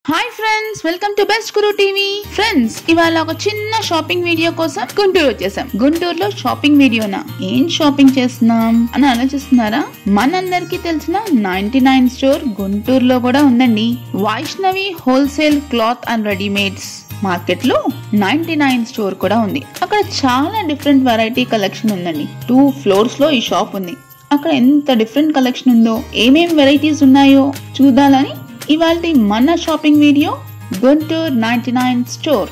Hi friends welcome to best Guru TV friends ఇవాళ ఒక చిన్న షాపింగ్ వీడియో కోసం గుంటూరు వచ్చేసాం గుంటూరులో షాపింగ్ వీడియోనా ఏం షాపింగ్ చేస్తున్నాం అని ఆలోచిస్తున్నారా మనందరికీ తెలిసిన నైన్టీ నైన్ స్టోర్ గుంటూరులో కూడా ఉందండి Vaishnavi wholesale cloth and readymades market లో నైన్టీ నైన్ స్టోర్ కూడా ఉంది అక్కడ చాలా డిఫరెంట్ వెరైటీ కలెక్షన్ ఉందండి టూ ఫ్లోర్స్ లో ఈ షాప్ ఉంది అక్కడ ఎంత డిఫరెంట్ కలెక్షన్ ఉందో ఏమేం వెరైటీస్ ఉన్నాయో చూడాలని ఇవాళ మన shopping video Guntur ninety nine store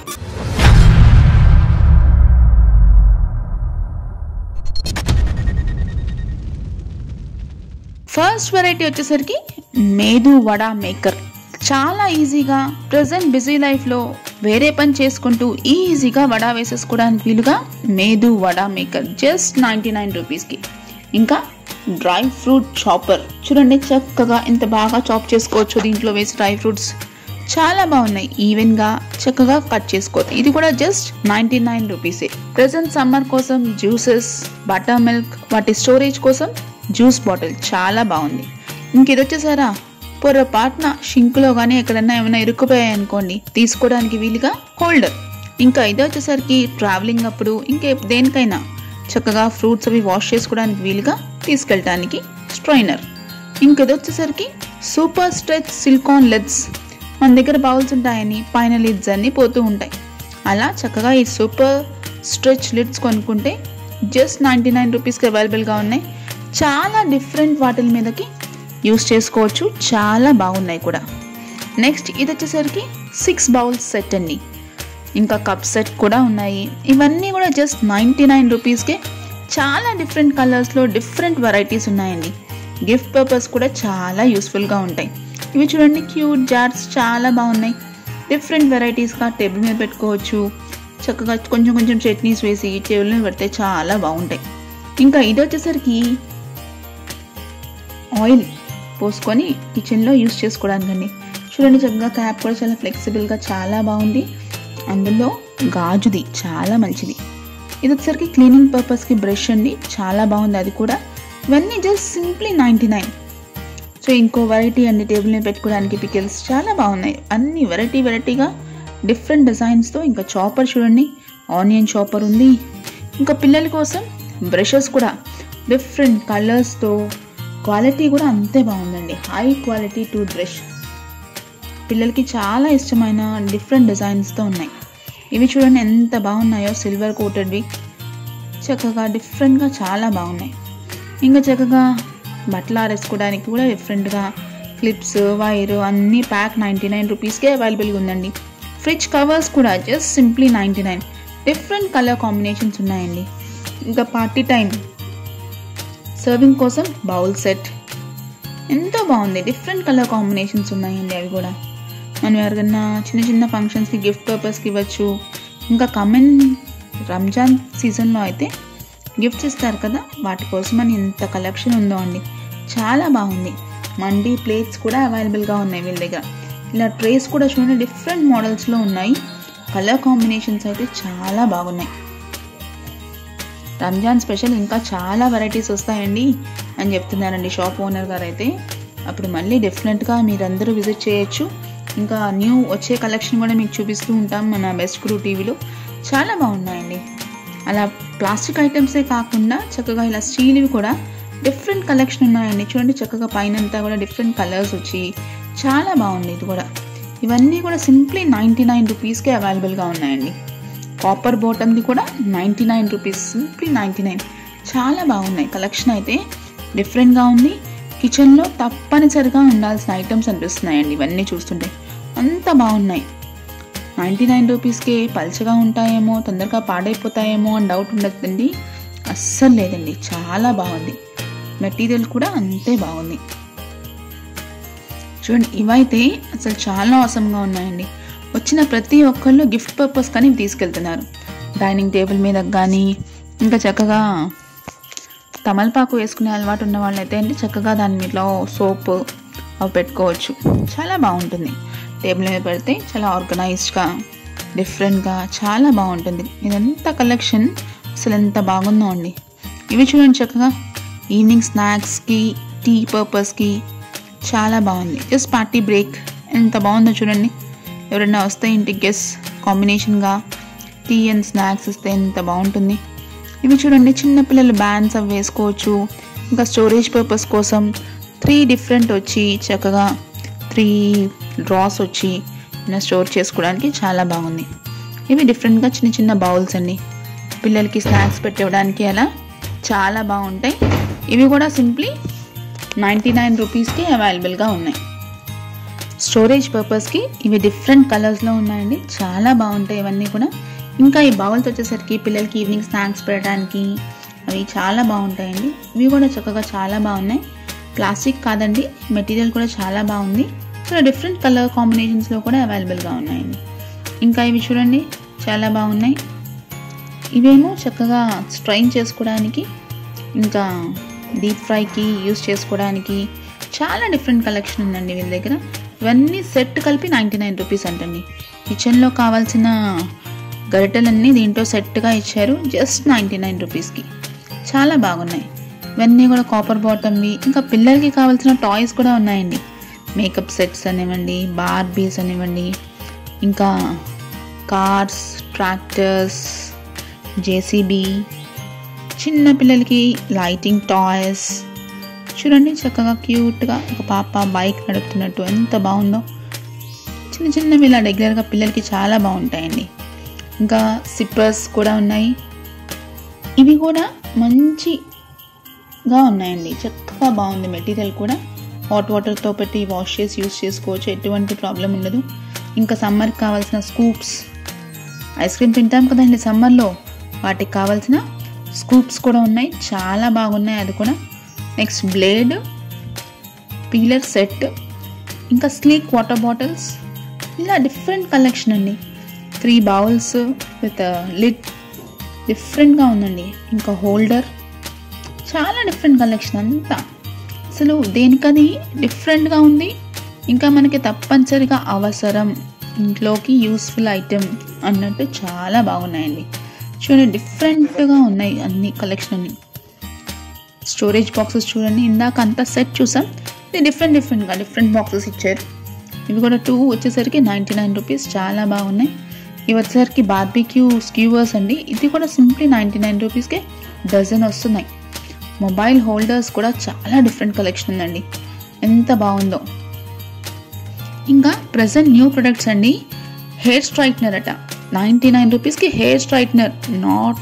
first variety వచ్చేసరికి మేదు వడ మేకర్ చాలా ఈజీగా ప్రజెంట్ బిజీ లైఫ్లో వేరే పని చేసుకుంటూ ఈజీగా వడ వేసేసుకోవడానికి వీలుగా medu vada maker just ninety nine రూపీస్కి ఇంకా డ్రై ఫ్రూట్ చాపర్ చూడండి చక్కగా ఎంత బాగా చాప్ చేసుకోవచ్చు దీంట్లో వేసి డ్రై ఫ్రూట్స్ చాలా బాగున్నాయి ఈవెన్ గా చక్కగా కట్ చేసుకోవచ్చు ఇది కూడా జస్ట్ నైన్టీ నైన్ రూపీసే ప్రజెంట్ సమ్మర్ కోసం జ్యూసెస్ బటర్ మిల్క్ వాటి స్టోరేజ్ కోసం జ్యూస్ బాటిల్ చాలా బాగుంది ఇంక ఇది వచ్చేసారా పొరపాటున షింక్లో కానీ ఎక్కడన్నా ఏమైనా ఇరుక్కుపోయాయి అనుకోండి తీసుకోవడానికి వీలుగా హోల్డర్ ఇంకా ఇది వచ్చేసరికి ట్రావెలింగ్ అప్పుడు ఇంకా దేనికైనా చక్కగా ఫ్రూట్స్ అవి వాష్ చేసుకోవడానికి వీలుగా తీసుకెళ్ళటానికి స్ట్రైనర్ ఇంక ఇది వచ్చేసరికి సూపర్ స్ట్రెచ్ సిలికాన్ లెడ్స్ మన దగ్గర బౌల్స్ ఉంటాయని పైన లిడ్స్ అన్ని పోతూ ఉంటాయి అలా చక్కగా ఈ సూపర్ స్ట్రెచ్ లిడ్స్ కొనుక్కుంటే జస్ట్ నైంటీ నైన్ రూపీస్కి అవైలబుల్గా ఉన్నాయి చాలా డిఫరెంట్ వాటిల మీదకి యూస్ చేసుకోవచ్చు చాలా బాగున్నాయి కూడా నెక్స్ట్ ఇది వచ్చేసరికి సిక్స్ బౌల్స్ సెట్ అండి ఇంకా కప్ సెట్ కూడా ఉన్నాయి ఇవన్నీ కూడా జస్ట్ నైంటీ నైన్ రూపీస్కే చాలా డిఫరెంట్ కలర్స్లో డిఫరెంట్ వెరైటీస్ ఉన్నాయండి గిఫ్ట్ పర్పస్ కూడా చాలా యూస్ఫుల్గా ఉంటాయి ఇవి చూడండి క్యూట్ జార్స్ చాలా బాగున్నాయి డిఫరెంట్ వెరైటీస్గా టేబుల్ మీద పెట్టుకోవచ్చు చక్కగా కొంచెం కొంచెం చట్నీస్ వేసి టేబుల్ మీద పెడితే చాలా బాగుంటాయి ఇంకా ఇది వచ్చేసరికి ఆయిల్ పోసుకొని కిచెన్లో యూస్ చేసుకోవడానికండి చూడండి చక్కగా క్యాప్ కూడా చాలా ఫ్లెక్సిబుల్గా చాలా బాగుంది అందులో గాజుది చాలా మంచిది ఇది వచ్చేసరికి క్లీనింగ్ పర్పస్కి బ్రష్ అండి చాలా బాగుంది అది కూడా ఇవన్నీ just simply ninety nine so ఇంకో వెరైటీ అండి టేబుల్ మీద పెట్టుకోవడానికి పికిల్స్ చాలా బాగున్నాయి అన్ని వెరైటీ వెరైటీగా డిఫరెంట్ డిజైన్స్తో ఇంకా చాపర్ చూడండి ఆనియన్ చాపర్ ఉంది ఇంకా పిల్లల కోసం బ్రషెస్ కూడా డిఫరెంట్ కలర్స్తో క్వాలిటీ కూడా అంతే బాగుందండి హై క్వాలిటీ టూత్ బ్రష్ పిల్లలకి చాలా ఇష్టమైన డిఫరెంట్ డిజైన్స్తో ఉన్నాయి ఇవి చూడండి ఎంత బాగున్నాయో సిల్వర్ కోటెడ్వి చక్కగా డిఫరెంట్గా చాలా బాగున్నాయి ఇంకా చక్కగా బట్టలు ఆరేసుకోవడానికి కూడా డిఫరెంట్గా క్లిప్స్ వైర్ అన్నీ ప్యాక్ నైంటీ నైన్ రూపీస్కే అవైలబుల్గా ఉందండి ఫ్రిడ్జ్ కవర్స్ కూడా just simply ninety nine different colour combinations ఉన్నాయండి ఇంకా పార్టీ టైం సర్వింగ్ కోసం బౌల్ సెట్ ఎంతో బాగుంది డిఫరెంట్ కలర్ కాంబినేషన్స్ ఉన్నాయండి అవి కూడా మనం ఎవరికైనా చిన్న చిన్న ఫంక్షన్స్కి గిఫ్ట్ పర్పస్కి ఇవ్వచ్చు ఇంకా కమెన్ రంజాన్ సీజన్లో అయితే గిఫ్ట్స్ ఇస్తారు కదా వాటి కోసం అని ఎంత కలెక్షన్ ఉందో అండి చాలా బాగుంది మండీ ప్లేట్స్ కూడా అవైలబుల్గా ఉన్నాయి వీళ్ళ దగ్గర ఇలా ట్రేస్ కూడా చూడండి డిఫరెంట్ మోడల్స్లో ఉన్నాయి కలర్ కాంబినేషన్స్ అయితే చాలా బాగున్నాయి రంజాన్ స్పెషల్ ఇంకా చాలా వెరైటీస్ వస్తాయండి అని చెప్తున్నారండి షాప్ ఓనర్ గారు అయితే అప్పుడు మళ్ళీ డెఫినెట్గా మీరందరూ విజిట్ చేయొచ్చు ఇంకా న్యూ వచ్చే కలెక్షన్ కూడా మీకు చూపిస్తూ ఉంటాం మన బెస్ట్ క్రూ టీవీలో చాలా బాగున్నాయండి అలా ప్లాస్టిక్ ఐటమ్సే కాకుండా చక్కగా ఇలా స్టీల్వి కూడా డిఫరెంట్ కలెక్షన్ ఉన్నాయండి చూడండి చక్కగా పైన అంతా కూడా డిఫరెంట్ కలర్స్ వచ్చి చాలా బాగుంది ఇది కూడా ఇవన్నీ కూడా సింప్లీ నైంటీ నైన్ రూపీస్కే అవైలబుల్గా ఉన్నాయండి కాపర్ బాటమ్ది కూడా ninety nine rupees simply ninety nine చాలా బాగున్నాయి కలెక్షన్ అయితే డిఫరెంట్గా ఉంది కిచెన్లో తప్పనిసరిగా ఉండాల్సిన ఐటమ్స్ అనిపిస్తున్నాయండి ఇవన్నీ చూస్తుంటే అంత బాగున్నాయి నైంటీ నైన్ రూపీస్కి పల్చగా ఉంటాయేమో తొందరగా పాడైపోతాయేమో అని డౌట్ ఉండదండి అస్సలు లేదండి చాలా బాగుంది మెటీరియల్ కూడా అంతే బాగుంది చూడండి ఇవైతే అసలు చాలా అవసరంగా ఉన్నాయండి వచ్చిన ప్రతి ఒక్కళ్ళు గిఫ్ట్ పర్పస్ కానీ తీసుకెళ్తున్నారు డైనింగ్ టేబుల్ మీద కానీ ఇంకా చక్కగా తమలపాకు వేసుకునే అలవాటు ఉన్న వాళ్ళైతే అంటే చక్కగా దాని మీద సోప్ అవి పెట్టుకోవచ్చు చాలా బాగుంటుంది టేబుల్ మీద పెడితే చాలా ఆర్గనైజ్డ్గా డిఫరెంట్గా చాలా బాగుంటుంది ఇదంతా కలెక్షన్ అసలు ఎంత బాగుందో అండి ఇవి చూడండి చక్కగా ఈవినింగ్ స్నాక్స్కి టీ పర్పస్కి చాలా బాగుంది జస్ట్ పార్టీ బ్రేక్ ఎంత బాగుందో చూడండి ఎవరైనా వస్తే ఇంటికి గెస్ కాంబినేషన్గా టీ అండ్ స్నాక్స్ ఇస్తే ఎంత బాగుంటుంది ఇవి చూడండి చిన్నపిల్లలు బ్యాండ్స్ అవి వేసుకోవచ్చు ఇంకా స్టోరేజ్ పర్పస్ కోసం త్రీ డిఫరెంట్ వచ్చి చక్కగా త్రీ డ్రాస్ వచ్చి ఇలా స్టోర్ చేసుకోవడానికి చాలా బాగుంది ఇవి డిఫరెంట్గా చిన్న చిన్న బౌల్స్ అండి పిల్లలకి స్నాక్స్ పెట్టడానికి అలా చాలా బాగుంటాయి ఇవి కూడా సింప్లీ నైంటీ నైన్ రూపీస్కి అవైలబుల్గా ఉన్నాయి స్టోరేజ్ పర్పస్కి ఇవి డిఫరెంట్ కలర్స్లో ఉన్నాయండి చాలా బాగుంటాయి ఇవన్నీ కూడా ఇంకా ఈ బౌల్స్ వచ్చేసరికి పిల్లలకి ఈవినింగ్ స్నాక్స్ పెట్టడానికి అవి చాలా బాగుంటాయండి ఇవి కూడా చక్కగా చాలా బాగున్నాయి ప్లాస్టిక్ కాదండి మెటీరియల్ కూడా చాలా బాగుంది చాలా డిఫరెంట్ కలర్ కాంబినేషన్స్లో కూడా అవైలబుల్గా ఉన్నాయండి ఇంకా ఇవి చూడండి చాలా బాగున్నాయి ఇవేమో చక్కగా స్ట్రైన్ చేసుకోవడానికి ఇంకా డీప్ ఫ్రైకి యూస్ చేసుకోవడానికి చాలా డిఫరెంట్ కలెక్షన్ ఉందండి వీళ్ళ దగ్గర ఇవన్నీ సెట్ కలిపి నైంటీ నైన్ రూపీస్ అంటండి కిచెన్లో కావాల్సిన గరిటెలన్నీ దీంట్లో సెట్గా ఇచ్చారు జస్ట్ నైంటీ నైన్ రూపీస్కి చాలా బాగున్నాయి ఇవన్నీ కూడా కాపర్ బాటమ్వి ఇంకా పిల్లలకి కావాల్సిన టాయ్స్ కూడా ఉన్నాయండి మేకప్ సెట్స్ అనివ్వండి బార్బీస్ అనివ్వండి ఇంకా కార్స్ ట్రాక్టర్స్ జేసీబీ చిన్న పిల్లలకి లైటింగ్ టాయ్స్ చూడండి చక్కగా క్యూట్గా ఒక పాప బైక్ నడుపుతున్నట్టు ఎంత బాగుందో చిన్న చిన్నవి ఇలా రెగ్యులర్గా పిల్లలకి చాలా బాగుంటాయండి ఇంకా సిప్పర్స్ కూడా ఉన్నాయి ఇవి కూడా మంచిగా ఉన్నాయండి చక్కగా బాగుంది మెటీరియల్ కూడా హాట్ వాటర్తో పెట్టి వాష్ చేసి యూస్ చేసుకోవచ్చు ఎటువంటి ప్రాబ్లం ఉండదు ఇంకా సమ్మర్కి కావాల్సిన స్కూప్స్ ఐస్ క్రీమ్ తింటాం కదండి సమ్మర్లో వాటికి కావాల్సిన స్కూప్స్ కూడా ఉన్నాయి చాలా బాగున్నాయి అది కూడా నెక్స్ట్ బ్లేడ్ పీలర్ సెట్ ఇంకా స్లీక్ వాటర్ బాటిల్స్ ఇలా డిఫరెంట్ కలెక్షన్ అండి త్రీ బౌల్స్ విత్ లిడ్ డిఫరెంట్గా ఉందండి ఇంకా హోల్డర్ చాలా డిఫరెంట్ కలెక్షన్ అంతా అసలు దేనికది డిఫరెంట్గా ఉంది ఇంకా మనకి తప్పనిసరిగా అవసరం ఇంట్లోకి యూస్ఫుల్ ఐటెం అన్నట్టు చాలా బాగున్నాయండి చూడండి డిఫరెంట్గా ఉన్నాయి అన్ని కలెక్షన్ అన్ని స్టోరేజ్ బాక్సెస్ చూడండి ఇందాక అంతా సెట్ చూసాం ఇది డిఫరెంట్ డిఫరెంట్గా డిఫరెంట్ బాక్సెస్ ఇచ్చారు ఇవి కూడా టూ వచ్చేసరికి నైంటీ నైన్ రూపీస్ చాలా బాగున్నాయి ఇవి వచ్చేసరికి బార్బీక్యూ స్క్యూవర్స్ అండి ఇది కూడా సింప్లీ నైంటీ నైన్ రూపీస్కే డజన్ వస్తున్నాయి మొబైల్ హోల్డర్స్ కూడా చాలా డిఫరెంట్ కలెక్షన్ ఉందండి ఎంత బాగుందో ఇంకా ప్రజెంట్ న్యూ ప్రొడక్ట్స్ అండి హెయిర్ స్ట్రైట్నర్ అట నైంటీ నైన్ రూపీస్కి hair straightener not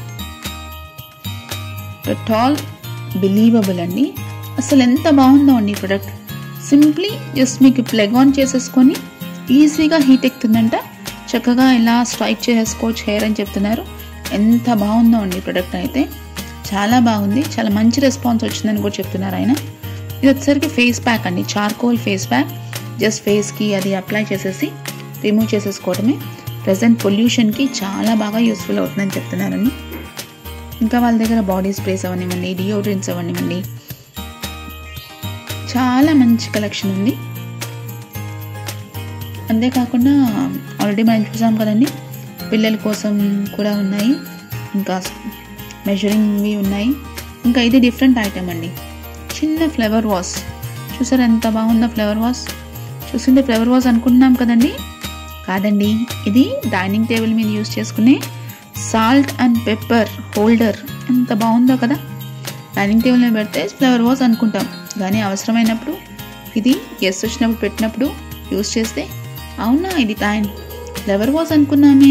at all believable అండి అసలు ఎంత బాగుందో అండి ఈ ప్రొడక్ట్ సింప్లీ జస్ట్ మీకు ప్లగ్ ఆన్ చేసేసుకొని ఈజీగా హీట్ ఎక్కుతుందంట చక్కగా ఇలా స్ట్రైక్ చేసేసుకోవచ్చు హెయిర్ అని చెప్తున్నారు ఎంత బాగుందో అండి ప్రొడక్ట్ అయితే చాలా బాగుంది చాలా మంచి రెస్పాన్స్ వచ్చిందని కూడా చెప్తున్నారు ఆయన ఇది వచ్చేసరికి ఫేస్ ప్యాక్ అండి చార్కోల్ ఫేస్ ప్యాక్ జస్ట్ ఫేస్కి అది అప్లై చేసేసి రిమూవ్ చేసేసుకోవడమే ప్రజెంట్ పొల్యూషన్కి చాలా బాగా యూస్ఫుల్ అవుతుందని చెప్తున్నారండి ఇంకా వాళ్ళ దగ్గర బాడీ స్ప్రేస్ అవనివ్వండి డియోడ్రెంట్స్ అవనివ్వండి చాలా మంచి కలెక్షన్ ఉంది అంతేకాకుండా ఆల్రెడీ మనం చూసాం కదండి పిల్లల కోసం కూడా ఉన్నాయి ఇంకా మెజరింగ్వి ఉన్నాయి ఇంకా ఇది డిఫరెంట్ ఐటమ్ అండి చిన్న ఫ్లవర్ వాస్ చూసారు ఎంత బాగుందో ఫ్లవర్ వాస్ చూస్తుంటే ఫ్లవర్ వాస్ అనుకుంటున్నాం కదండి కాదండి ఇది డైనింగ్ టేబుల్ మీద యూస్ చేసుకునే సాల్ట్ అండ్ పెప్పర్ హోల్డర్ ఎంత బాగుందో కదా డైనింగ్ టేబుల్ మీద పెడితే ఫ్లవర్ వాస్ అనుకుంటాం కానీ అవసరమైనప్పుడు ఇది గెస్ట్ వచ్చినప్పుడు పెట్టినప్పుడు యూస్ చేస్తే అవునా ఇది టైం ఫ్లవర్ వాస్ అనుకున్నామే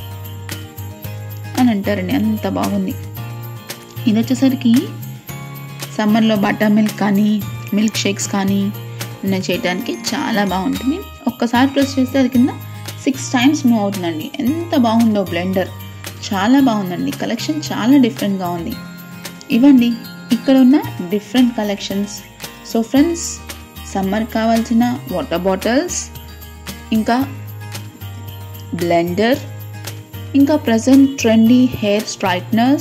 అని అంటారండి అంత బాగుంది ఇది వచ్చేసరికి సమ్మర్లో బటర్ మిల్క్ కానీ మిల్క్ షేక్స్ కానీ ఉన్న చేయడానికి చాలా బాగుంటుంది ఒక్కసారి ప్రెస్ చేస్తే అది కింద సిక్స్ టైమ్స్ మూవ్ అవుతుందండి ఎంత బాగుందో బ్లెండర్ చాలా బాగుందండి కలెక్షన్ చాలా డిఫరెంట్గా ఉంది ఇవ్వండి ఇక్కడ ఉన్న different collections so friends summer కావాల్సిన వాటర్ బాటిల్స్ ఇంకా బ్లెండర్ ఇంకా ప్రజెంట్ ట్రెండీ హెయిర్ స్ట్రైట్నర్స్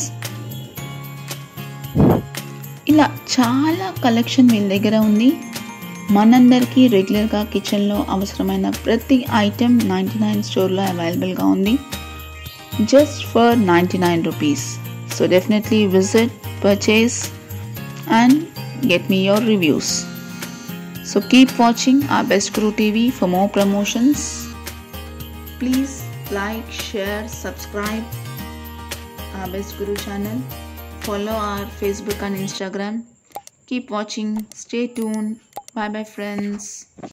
ఇలా చాలా కలెక్షన్ వీళ్ళ దగ్గర ఉంది మనందరికీ రెగ్యులర్గా కిచెన్లో అవసరమైన ప్రతి ఐటెం నైంటీ నైన్ స్టోర్లో అవైలబుల్గా ఉంది just for ninety nine rupees so definitely visit purchase and get మీ your reviews So keep watching our Best Guru TV for more promotions. Please like, share, subscribe our Best Guru channel. Follow our Facebook and Instagram. Keep watching. Stay tuned. Bye bye, friends.